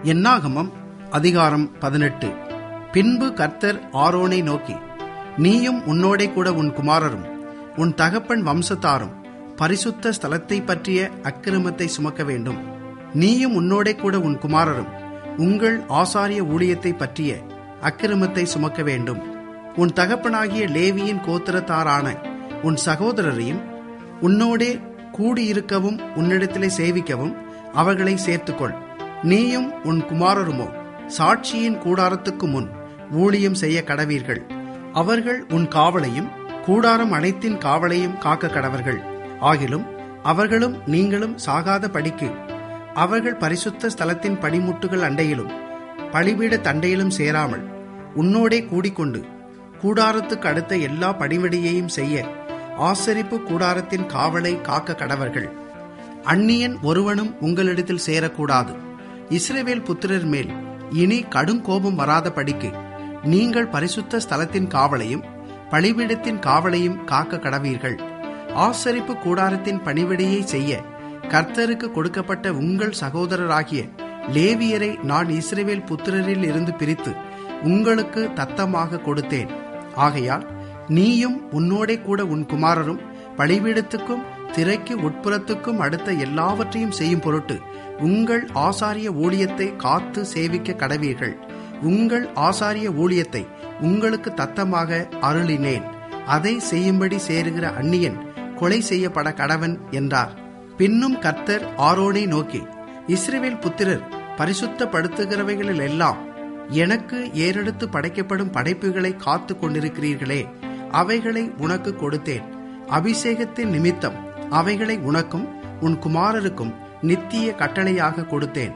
என்னாகமம் அதிகாரம் பதினெட்டு பின்பு கர்த்தர் ஆரோனை நோக்கி நீயும் உன்னோடே கூட உன் குமாரரும் உன் தகப்பன் வம்சத்தாரும் பரிசுத்த ஸ்தலத்தை பற்றிய அக்கிரமத்தை சுமக்க வேண்டும் நீயும் உன்னோடே கூட உன் குமாரரும் உங்கள் ஆசாரிய ஊழியத்தை பற்றிய அக்கிரமத்தை சுமக்க வேண்டும் உன் தகப்பனாகிய லேவியின் கோத்திரத்தாரான உன் சகோதரரையும் உன்னோடே கூடியிருக்கவும் உன்னிடத்திலே சேவிக்கவும் அவர்களை சேர்த்துக்கொள் நீயும் உன் குமாரருமோ சாட்சியின் கூடாரத்துக்கு முன் ஊழியம் செய்ய கடவீர்கள் அவர்கள் உன் காவலையும் கூடாரம் அனைத்தின் காவலையும் காக்க கடவர்கள் ஆகிலும் அவர்களும் நீங்களும் சாகாத படிக்கு அவர்கள் பரிசுத்த ஸ்தலத்தின் படிமுட்டுகள் அண்டையிலும் பழிபீட தண்டையிலும் சேராமல் உன்னோடே கூடிக்கொண்டு கூடாரத்துக்கு அடுத்த எல்லா படிவடியையும் செய்ய ஆசரிப்பு கூடாரத்தின் காவலை காக்க கடவர்கள் அந்நியன் ஒருவனும் உங்களிடத்தில் சேரக்கூடாது இஸ்ரேவேல் புத்திரர் மேல் இனி கடும் கோபம் வராத படிக்கு நீங்கள் பரிசுத்த ஸ்தலத்தின் காவலையும் பழிபீடத்தின் காவலையும் காக்க கடவீர்கள் ஆசரிப்பு கூடாரத்தின் பணிவிடையை செய்ய கர்த்தருக்கு கொடுக்கப்பட்ட உங்கள் சகோதரராகிய லேவியரை நான் இஸ்ரேவேல் புத்திரரில் இருந்து பிரித்து உங்களுக்கு தத்தமாக கொடுத்தேன் ஆகையால் நீயும் உன்னோடே கூட உன் குமாரரும் பழிபீடத்துக்கும் திரைக்கு உட்புறத்துக்கும் அடுத்த எல்லாவற்றையும் செய்யும் பொருட்டு உங்கள் ஆசாரிய ஊழியத்தை காத்து சேவிக்க கடவீர்கள் உங்கள் ஆசாரிய ஊழியத்தை உங்களுக்கு தத்தமாக அருளினேன் அதை செய்யும்படி சேருகிற அந்நியன் கொலை செய்யப்பட கடவன் என்றார் பின்னும் கர்த்தர் ஆரோனை நோக்கி இஸ்ரேவேல் புத்திரர் பரிசுத்தப்படுத்துகிறவைகளில் எல்லாம் எனக்கு ஏறெடுத்து படைக்கப்படும் படைப்புகளை காத்து கொண்டிருக்கிறீர்களே அவைகளை உனக்கு கொடுத்தேன் அபிஷேகத்தின் நிமித்தம் அவைகளை உனக்கும் உன் குமாரருக்கும் நித்திய கட்டளையாக கொடுத்தேன்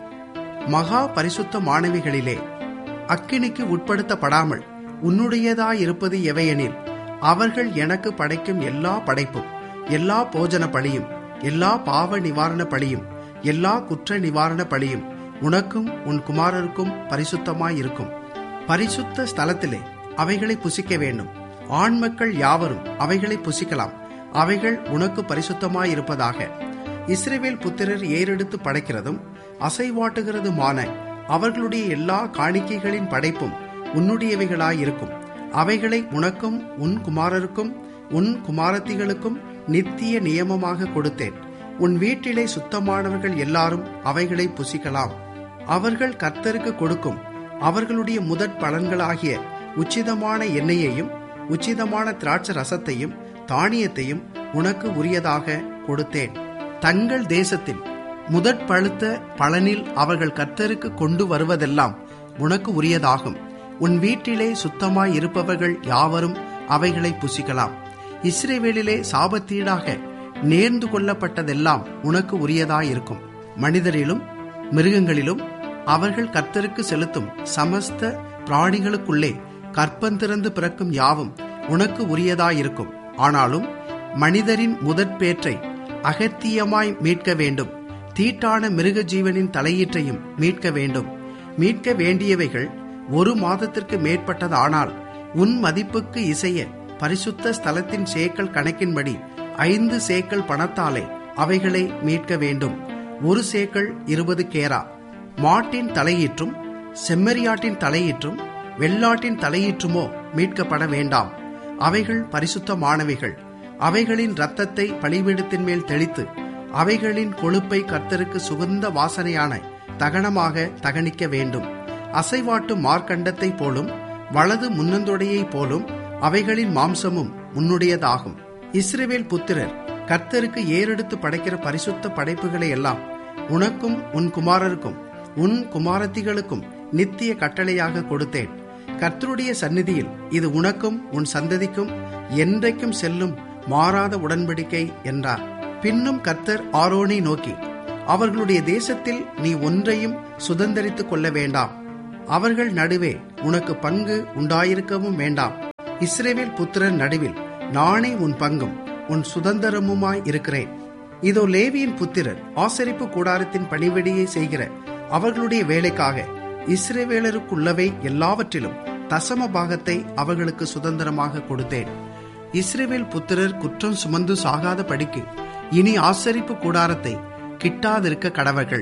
மகா பரிசுத்த மாணவிகளிலே அக்கினிக்கு உட்படுத்தப்படாமல் உன்னுடையதாயிருப்பது எவையெனில் அவர்கள் எனக்கு படைக்கும் எல்லா படைப்பும் எல்லா போஜன பலியும் எல்லா பாவ நிவாரண பலியும் எல்லா குற்ற நிவாரண பலியும் உனக்கும் உன் குமாரருக்கும் பரிசுத்தமாயிருக்கும் பரிசுத்த ஸ்தலத்திலே அவைகளை புசிக்க வேண்டும் ஆண் மக்கள் யாவரும் அவைகளை புசிக்கலாம் அவைகள் உனக்கு பரிசுத்தமாயிருப்பதாக இஸ்ரேவேல் புத்திரர் ஏறெடுத்து படைக்கிறதும் அசைவாட்டுகிறதுமான அவர்களுடைய எல்லா காணிக்கைகளின் படைப்பும் உன்னுடையவைகளாயிருக்கும் அவைகளை உனக்கும் உன் குமாரருக்கும் உன் குமாரத்திகளுக்கும் நித்திய நியமமாக கொடுத்தேன் உன் வீட்டிலே சுத்தமானவர்கள் எல்லாரும் அவைகளை புசிக்கலாம் அவர்கள் கர்த்தருக்கு கொடுக்கும் அவர்களுடைய முதற் பலன்களாகிய உச்சிதமான எண்ணெயையும் உச்சிதமான திராட்சை ரசத்தையும் தானியத்தையும் உனக்கு உரியதாக கொடுத்தேன் தங்கள் தேசத்தில் முதற் பழுத்த பலனில் அவர்கள் கர்த்தருக்கு கொண்டு வருவதெல்லாம் உனக்கு உரியதாகும் உன் வீட்டிலே சுத்தமாய் இருப்பவர்கள் யாவரும் அவைகளை புசிக்கலாம் இஸ்ரேவேலிலே சாபத்தீடாக நேர்ந்து கொள்ளப்பட்டதெல்லாம் உனக்கு உரியதாயிருக்கும் மனிதரிலும் மிருகங்களிலும் அவர்கள் கர்த்தருக்கு செலுத்தும் சமஸ்த பிராணிகளுக்குள்ளே கற்பந்திறந்து பிறக்கும் யாவும் உனக்கு உரியதாயிருக்கும் ஆனாலும் மனிதரின் முதற்பேற்றை அகத்தியமாய் மீட்க வேண்டும் தீட்டான மிருக ஜீவனின் தலையீற்றையும் மீட்க வேண்டும் மீட்க வேண்டியவைகள் ஒரு மாதத்திற்கு மேற்பட்டதானால் உன் மதிப்புக்கு இசைய பரிசுத்த ஸ்தலத்தின் சேக்கல் கணக்கின்படி ஐந்து சேக்கல் பணத்தாலே அவைகளை மீட்க வேண்டும் ஒரு சேக்கல் இருபது கேரா மாட்டின் தலையீற்றும் செம்மறியாட்டின் தலையீற்றும் வெள்ளாட்டின் தலையீற்றுமோ மீட்கப்பட வேண்டாம் அவைகள் பரிசுத்தமானவைகள் அவைகளின் இரத்தத்தை பலிபீடத்தின் மேல் தெளித்து அவைகளின் கொழுப்பை கர்த்தருக்கு சுகந்த வாசனையான தகனமாக தகனிக்க வேண்டும் அசைவாட்டு மார்க்கண்டத்தை போலும் வலது முன்னந்தொடையை போலும் அவைகளின் மாம்சமும் உன்னுடையதாகும் இஸ்ரேவேல் புத்திரர் கர்த்தருக்கு ஏறெடுத்து படைக்கிற பரிசுத்த படைப்புகளை எல்லாம் உனக்கும் உன் குமாரருக்கும் உன் குமாரத்திகளுக்கும் நித்திய கட்டளையாக கொடுத்தேன் கர்த்தருடைய சந்நிதியில் இது உனக்கும் உன் சந்ததிக்கும் என்றைக்கும் செல்லும் மாறாத உடன்படிக்கை என்றார் பின்னும் கர்த்தர் ஆரோனை நோக்கி அவர்களுடைய தேசத்தில் நீ ஒன்றையும் சுதந்திரித்துக் கொள்ள வேண்டாம் அவர்கள் நடுவே உனக்கு பங்கு உண்டாயிருக்கவும் வேண்டாம் இஸ்ரேவேல் புத்திரன் நடுவில் நானே உன் பங்கும் உன் சுதந்திரமுமாய் இருக்கிறேன் இதோ லேவியின் புத்திரர் ஆசரிப்பு கூடாரத்தின் பணிவிடையை செய்கிற அவர்களுடைய வேலைக்காக இஸ்ரேவேலருக்குள்ளவை எல்லாவற்றிலும் தசம பாகத்தை அவர்களுக்கு சுதந்திரமாக கொடுத்தேன் இஸ்ரேவேல் புத்திரர் குற்றம் சுமந்து சாகாத படிக்கு இனி ஆசரிப்பு கூடாரத்தை கிட்டாதிருக்க கடவர்கள்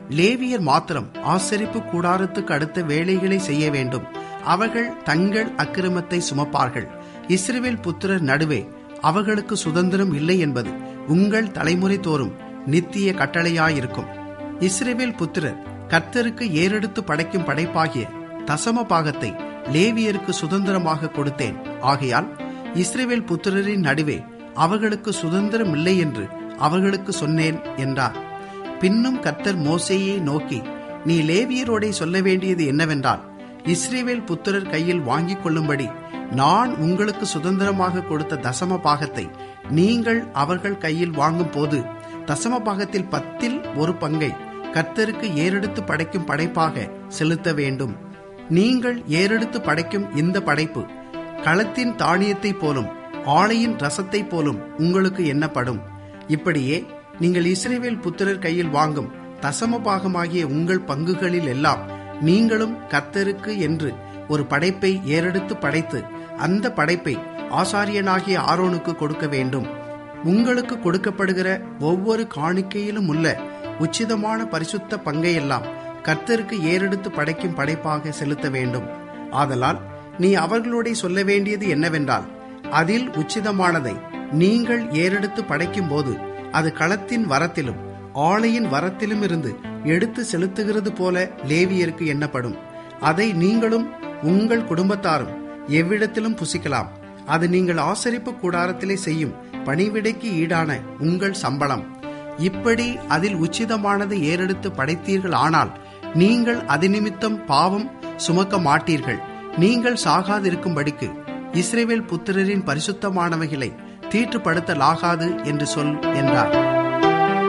லேவியர் மாத்திரம் ஆசரிப்பு கூடாரத்துக்கு அடுத்த வேலைகளை செய்ய வேண்டும் அவர்கள் தங்கள் அக்கிரமத்தை சுமப்பார்கள் இஸ்ரவேல் புத்திரர் நடுவே அவர்களுக்கு சுதந்திரம் இல்லை என்பது உங்கள் தலைமுறை தோறும் நித்திய கட்டளையாயிருக்கும் இஸ்ரவேல் புத்திரர் கர்த்தருக்கு ஏறெடுத்து படைக்கும் படைப்பாகிய தசம பாகத்தை லேவியருக்கு சுதந்திரமாக கொடுத்தேன் ஆகையால் இஸ்ரவேல் புத்திரரின் நடுவே அவர்களுக்கு சுதந்திரம் இல்லை என்று அவர்களுக்கு சொன்னேன் என்றார் பின்னும் கர்த்தர் மோசேயை நோக்கி நீ லேவியரோடே சொல்ல வேண்டியது என்னவென்றால் இஸ்ரேவேல் புத்திரர் கையில் வாங்கிக் கொள்ளும்படி நான் உங்களுக்கு சுதந்திரமாக கொடுத்த தசம பாகத்தை நீங்கள் அவர்கள் கையில் வாங்கும் போது தசம பாகத்தில் பத்தில் ஒரு பங்கை கர்த்தருக்கு ஏறெடுத்து படைக்கும் படைப்பாக செலுத்த வேண்டும் நீங்கள் ஏறெடுத்து படைக்கும் இந்த படைப்பு களத்தின் தானியத்தை போலும் ஆலையின் ரசத்தை போலும் உங்களுக்கு எண்ணப்படும் இப்படியே நீங்கள் இஸ்ரேவேல் புத்திரர் கையில் வாங்கும் தசம பாகமாகிய உங்கள் பங்குகளில் எல்லாம் நீங்களும் கர்த்தருக்கு என்று ஒரு படைப்பை ஏறெடுத்து படைத்து அந்த படைப்பை ஆசாரியனாகிய ஆரோனுக்கு கொடுக்க வேண்டும் உங்களுக்கு கொடுக்கப்படுகிற ஒவ்வொரு காணிக்கையிலும் உள்ள உச்சிதமான பரிசுத்த பங்கையெல்லாம் கர்த்தருக்கு ஏறெடுத்து படைக்கும் படைப்பாக செலுத்த வேண்டும் ஆதலால் நீ அவர்களோட சொல்ல வேண்டியது என்னவென்றால் அதில் உச்சிதமானதை நீங்கள் ஏறெடுத்து படைக்கும் போது அது களத்தின் வரத்திலும் ஆலையின் வரத்திலும் இருந்து எடுத்து செலுத்துகிறது போல லேவியருக்கு எண்ணப்படும் அதை நீங்களும் உங்கள் குடும்பத்தாரும் எவ்விடத்திலும் புசிக்கலாம் அது நீங்கள் ஆசரிப்பு கூடாரத்திலே செய்யும் பணிவிடைக்கு ஈடான உங்கள் சம்பளம் இப்படி அதில் உச்சிதமானது ஏறெடுத்து படைத்தீர்கள் ஆனால் நீங்கள் அது நிமித்தம் பாவம் சுமக்க மாட்டீர்கள் நீங்கள் சாகாதிருக்கும்படிக்கு இஸ்ரேவேல் புத்திரரின் பரிசுத்தமானவைகளை தீட்டுப்படுத்தலாகாது என்று சொல் என்றார்